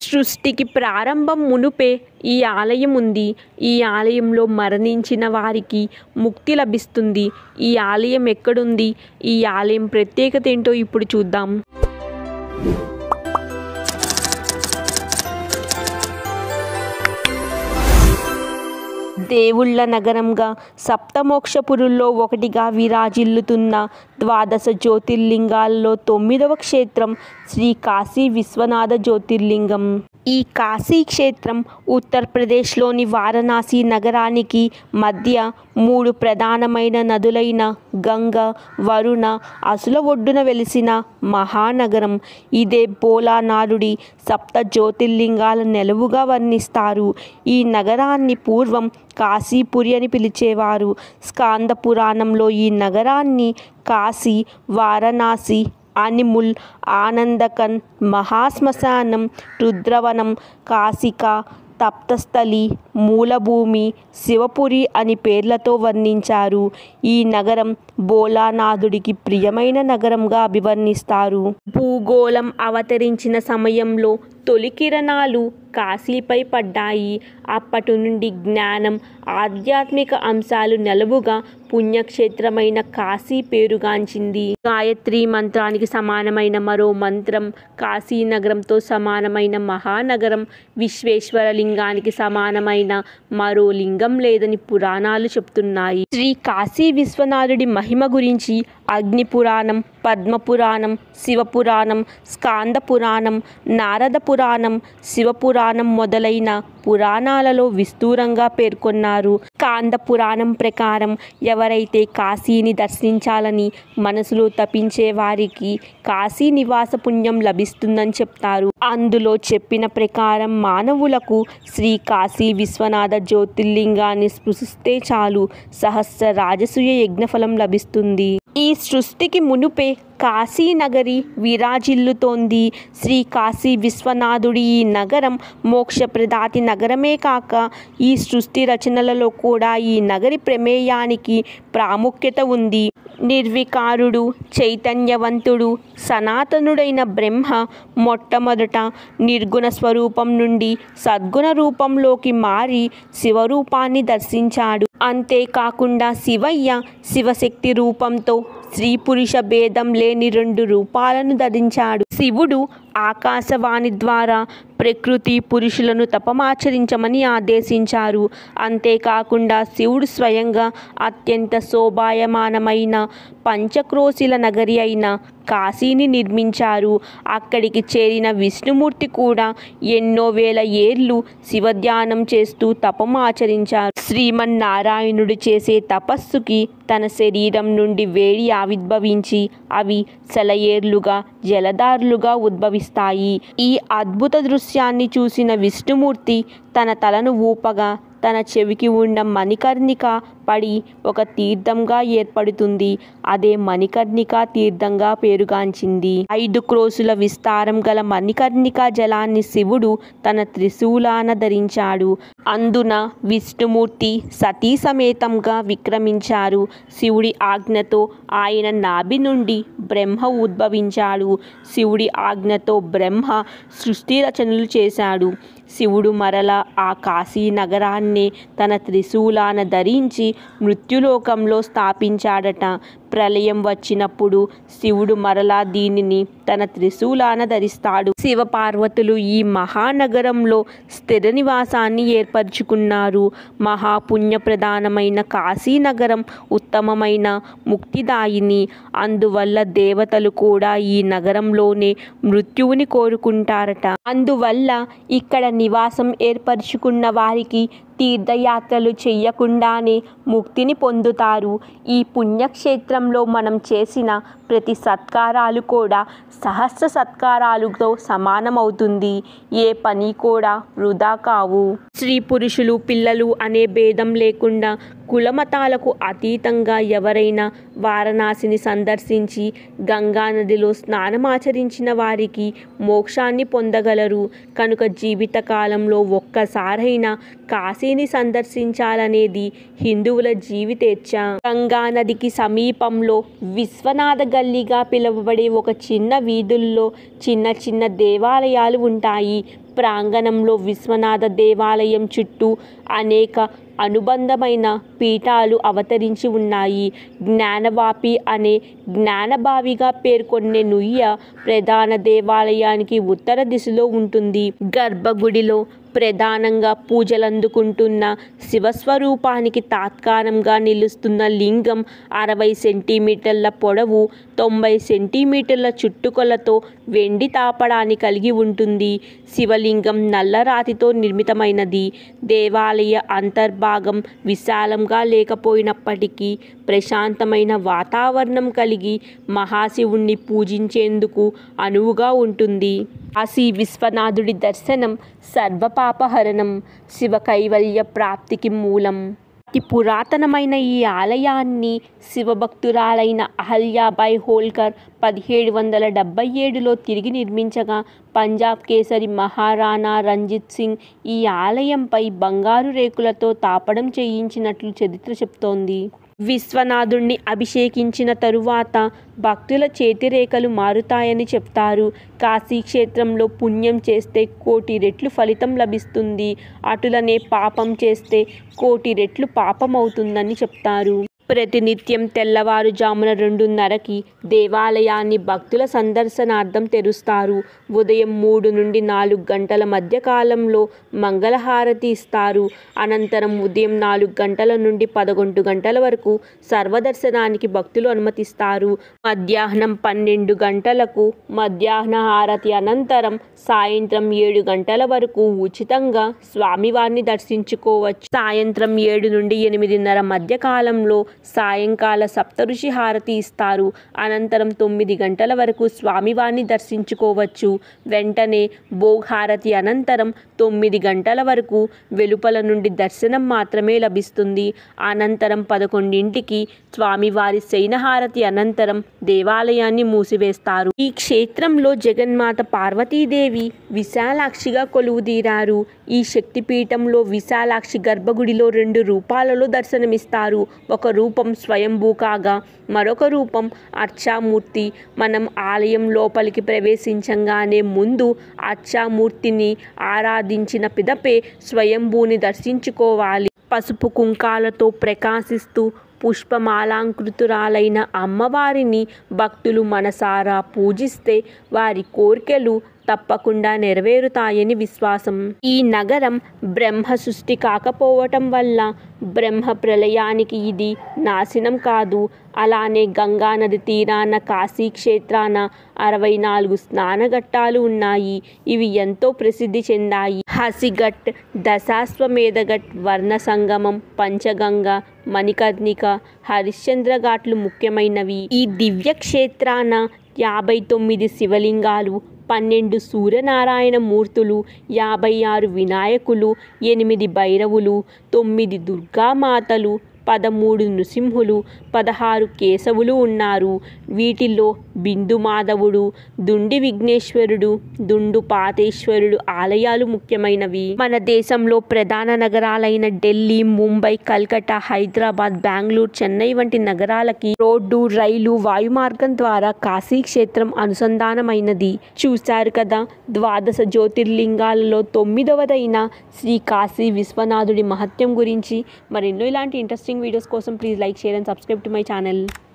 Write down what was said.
సృష్టికి ప్రారంభం మునుపే ఈ ఆలయం ఉంది ఈ ఆలయంలో మరణించిన వారికి ముక్తి లభిస్తుంది ఈ ఆలయం ఎక్కడుంది ఈ ఆలయం ప్రత్యేకత ఏంటో ఇప్పుడు చూద్దాం దేవుళ్ళ నగరంగా సప్తమోక్షపురుల్లో ఒకటిగా విరాజిల్లుతున్న ద్వాదశ జ్యోతిర్లింగాల్లో తొమ్మిదవ క్షేత్రం శ్రీ కాశీ విశ్వనాథ జ్యోతిర్లింగం ఈ కాశీ క్షేత్రం ఉత్తరప్రదేశ్లోని వారణాసి నగరానికి మధ్య మూడు ప్రధానమైన నదులైన గంగ వరుణ అసుల ఒడ్డున వెలిసిన మహానగరం ఇదే భోలానాథుడి సప్త జ్యోతిర్లింగాల నెలవుగా వర్ణిస్తారు ఈ నగరాన్ని పూర్వం కాశీపురి అని పిలిచేవారు స్కాంద పురాణంలో ఈ నగరాన్ని కాశీ వారణాసి అనిముల్ ఆనందకన్ మహాశ్మశానం రుద్రవనం కాశిక తప్తస్థలి మూలభూమి శివపురి అని పేర్లతో వర్ణించారు ఈ నగరం భోలానాథుడికి ప్రియమైన నగరంగా అభివర్ణిస్తారు భూగోళం అవతరించిన సమయంలో తొలి కిరణాలు కాశీపై పడ్డాయి అప్పటి నుండి జ్ఞానం ఆధ్యాత్మిక అంశాలు నెలవుగా పుణ్యక్షేత్రమైన కాశీ పేరుగాంచింది గాయత్రి మంత్రానికి సమానమైన మరో మంత్రం కాశీ నగరంతో సమానమైన మహానగరం విశ్వేశ్వర లింగానికి సమానమైన మరో లింగం లేదని పురాణాలు చెప్తున్నాయి శ్రీ కాశీ విశ్వనాథుడి మహిమ గురించి అగ్ని పురాణం పద్మపురాణం శివపురాణం స్కాంద పురాణం నారద పురాణం శివపురాణం మొదలైన పురాణాలలో విస్తూరంగా పేర్కొన్నారు స్కాంద పురాణం ప్రకారం ఎవరైతే కాశీని దర్శించాలని మనసులో తపించే వారికి కాశీ నివాస పుణ్యం లభిస్తుందని చెప్తారు అందులో చెప్పిన ప్రకారం మానవులకు శ్రీ కాశీ విశ్వనాథ జ్యోతిర్లింగాన్ని స్పృశిస్తే చాలు సహస్ర రాజసూయ యజ్ఞఫలం లభిస్తుంది ఈ సృష్టికి మునుపే కాశీ నగరి విరాజిల్లుతోంది శ్రీ కాశీ విశ్వనాథుడి ఈ నగరం మోక్షప్రదాతి నగరమే కాక ఈ సృష్టి రచనలలో కూడా ఈ నగరి ప్రమేయానికి ప్రాముఖ్యత ఉంది నిర్వికారుడు చైతన్యవంతుడు సనాతనుడైన బ్రహ్మ మొట్టమొదట నిర్గుణ స్వరూపం నుండి సద్గుణ రూపంలోకి మారి శివరూపాన్ని దర్శించాడు అంతేకాకుండా శివయ్య శివశక్తి రూపంతో స్త్రీ పురుష భేదం లేని రెండు రూపాలను ధరించాడు శివుడు ఆకాశవాణి ద్వారా ప్రకృతి పురుషులను తపమాచరించమని ఆదేశించారు అంతేకాకుండా శివుడు స్వయంగా అత్యంత శోభాయమానమైన పంచక్రోశిల నగరి అయిన కాశీని నిర్మించారు అక్కడికి చేరిన విష్ణుమూర్తి కూడా ఎన్నో వేల ఏళ్ళు శివధ్యానం చేస్తూ తపం ఆచరించారు శ్రీమన్నారాయణుడు చేసే తపస్సుకి తన శరీరం నుండి వేడి ఆవిర్భవించి అవి సెలయేర్లుగా జలధారులుగా ఉద్భవిస్తాయి ఈ అద్భుత దృశ్యాన్ని చూసిన విష్ణుమూర్తి తన తలను ఊపగా తన చెవికి ఉన్న మణికర్ణిక పడి ఒక తీర్థంగా ఏర్పడుతుంది అదే మణికర్ణిక తీర్థంగా పేరుగాంచింది ఐదు క్రోసుల విస్తారం గల మణికర్ణిక జలాన్ని శివుడు తన త్రిశూలాన ధరించాడు అందున విష్ణుమూర్తి సతీ సమేతంగా విక్రమించారు శివుడి ఆజ్ఞతో ఆయన నాభి నుండి బ్రహ్మ ఉద్భవించాడు శివుడి ఆజ్ఞతో బ్రహ్మ సృష్టి రచనలు చేశాడు శివుడు మరల ఆ కాశీ నగరాన్ని తన త్రిశూలాన ధరించి మృత్యులోకంలో స్థాపించాడట ప్రళయం వచ్చినప్పుడు శివుడు మరలా దీనిని తన త్రిశూలాన ధరిస్తాడు శివ పార్వతులు ఈ మహానగరంలో స్థిర నివాసాన్ని ఏర్పరచుకున్నారు మహాపుణ్యప్రధానమైన కాశీనగరం ఉత్తమమైన ముక్తిదాయిని అందువల్ల దేవతలు కూడా ఈ నగరంలోనే మృత్యువుని కోరుకుంటారట అందువల్ల ఇక్కడ నివాసం ఏర్పరచుకున్న వారికి తీర్థయాత్రలు చెయ్యకుండానే ముక్తిని పొందుతారు ఈ పుణ్యక్షేత్రంలో మనం చేసిన ప్రతి సత్కారాలు కూడా సహస్ర సత్కారాలతో సమానమవుతుంది ఏ పని కూడా వృధా కావు స్త్రీ పురుషులు పిల్లలు అనే భేదం లేకుండా కులమతాలకు అతీతంగా ఎవరైనా వారణాసిని సందర్శించి గంగానదిలో స్నానమాచరించిన వారికి మోక్షాన్ని పొందగలరు కనుక జీవితకాలంలో ఒక్కసారైనా కాశీని సందర్శించాలనేది హిందువుల జీవితేచ్ఛ గంగా నదికి సమీపంలో విశ్వనాథ గల్లీగా పిలువబడే ఒక చిన్న వీధుల్లో చిన్న చిన్న దేవాలయాలు ఉంటాయి ప్రాంగణంలో విశ్వనాథ దేవాలయం చుట్టూ అనేక అనుబంధమైన పీఠాలు అవతరించి ఉన్నాయి జ్ఞానవాపి అనే జ్ఞానబావిగా పేర్కొనే నుయ్య ప్రధాన దేవాలయానికి ఉత్తర దిశలో ఉంటుంది గర్భగుడిలో ప్రధానంగా పూజలందుకుంటున్న శివస్వరూపానికి తాత్కారంగా నిలుస్తున్న లింగం అరవై సెంటీమీటర్ల పొడవు తొంభై సెంటీమీటర్ల చుట్టుకొలతో వెండి తాపడాన్ని కలిగి ఉంటుంది శివలింగం నల్లరాతితో నిర్మితమైనది దేవాలయ అంతర్భాగం విశాలంగా లేకపోయినప్పటికీ ప్రశాంతమైన వాతావరణం కలిగి మహాశివుణ్ణి పూజించేందుకు అనువుగా ఉంటుంది కాశీ విశ్వనాథుడి దర్శనం సర్వపాపహరణం శివ కైవల్య ప్రాప్తికి మూలం అతి పురాతనమైన ఈ ఆలయాన్ని శివభక్తురాలైన అహల్యాబాయ్ హోల్కర్ పదిహేడు వందల డెబ్బై ఏడులో తిరిగి నిర్మించగా పంజాబ్ కేసరి మహారాణా రంజిత్ సింగ్ ఈ ఆలయంపై బంగారు రేకులతో తాపడం చేయించినట్లు చరిత్ర చెప్తోంది విశ్వనాథుణ్ణి అభిషేకించిన తరువాత భక్తుల చేతిరేఖలు మారుతాయని చెప్తారు కాశీ క్షేత్రంలో పుణ్యం చేస్తే కోటి రెట్లు ఫలితం లభిస్తుంది అటులనే పాపం చేస్తే కోటి రెట్లు పాపమవుతుందని చెప్తారు ప్రతినిత్యం తెల్లవారుజామున రెండున్నరకి దేవాలయాన్ని భక్తుల సందర్శనార్థం తెరుస్తారు ఉదయం మూడు నుండి నాలుగు గంటల మధ్య కాలంలో మంగళహారతి ఇస్తారు అనంతరం ఉదయం నాలుగు గంటల నుండి పదకొండు గంటల వరకు సర్వదర్శనానికి భక్తులు అనుమతిస్తారు మధ్యాహ్నం పన్నెండు గంటలకు మధ్యాహ్న హారతి అనంతరం సాయంత్రం ఏడు గంటల వరకు ఉచితంగా స్వామివారిని దర్శించుకోవచ్చు సాయంత్రం ఏడు నుండి ఎనిమిదిన్నర మధ్య కాలంలో సాయంకాల సప్తఋషి హారతి ఇస్తారు అనంతరం తొమ్మిది గంటల వరకు స్వామివారిని దర్శించుకోవచ్చు వెంటనే భోగ్ హారతి అనంతరం తొమ్మిది గంటల వరకు వెలుపల నుండి దర్శనం మాత్రమే లభిస్తుంది అనంతరం పదకొండింటికి స్వామివారి శయనహారతి అనంతరం దేవాలయాన్ని మూసివేస్తారు ఈ క్షేత్రంలో జగన్మాత పార్వతీదేవి విశాలాక్షిగా కొలువుదీరారు ఈ శక్తిపీఠంలో విశాలాక్షి గర్భగుడిలో రెండు రూపాలలో దర్శనమిస్తారు ఒక రూపం స్వయంభూ కాగా మరొక రూపం అర్చామూర్తి మనం ఆలయం లోపలికి ప్రవేశించంగానే ముందు అర్చామూర్తిని ఆరాధించిన పిదపే స్వయంభూని దర్శించుకోవాలి పసుపు కుంకాలతో ప్రకాశిస్తూ పుష్పమాలాంకృతురాలైన అమ్మవారిని భక్తులు మనసారా పూజిస్తే వారి కోర్కెలు తప్పకుండా నెరవేరుతాయని విశ్వాసం ఈ నగరం బ్రహ్మ సృష్టి కాకపోవటం వల్ల బ్రహ్మ ప్రళయానికి ఇది నాశనం కాదు అలానే గంగానది తీరాన కాశీ క్షేత్రాన అరవై నాలుగు స్నానఘట్టాలు ఉన్నాయి ఇవి ఎంతో ప్రసిద్ధి చెందాయి హసిఘట్ దశాశ్వమేధఘట్ వర్ణ సంగమం పంచగంగ మణికర్ణిక హరిశ్చంద్ర ఘాట్లు ముఖ్యమైనవి ఈ దివ్య క్షేత్రాన యాభై తొమ్మిది శివలింగాలు పన్నెండు సూర్యనారాయణ మూర్తులు యాభై ఆరు వినాయకులు ఎనిమిది భైరవులు తొమ్మిది దుర్గామాతలు పదమూడు నృసింహులు పదహారు కేశవులు ఉన్నారు వీటిల్లో బిందు మాధవుడు దుండి విఘ్నేశ్వరుడు దుండు పాతేశ్వరుడు ఆలయాలు ముఖ్యమైనవి మన దేశంలో ప్రధాన నగరాలైన ఢిల్లీ ముంబై కల్కట్టా హైదరాబాద్ బెంగళూరు చెన్నై వంటి నగరాలకి రోడ్డు రైలు వాయుమార్గం ద్వారా కాశీ క్షేత్రం అనుసంధానమైనది చూశారు కదా ద్వాదశ జ్యోతిర్లింగాలలో తొమ్మిదవదైన శ్రీ కాశీ విశ్వనాథుడి మహత్యం గురించి మరెన్నో ఇలాంటి ఇంట్రెస్టింగ్ వీడియోస్ కోసం please like share and subscribe to my channel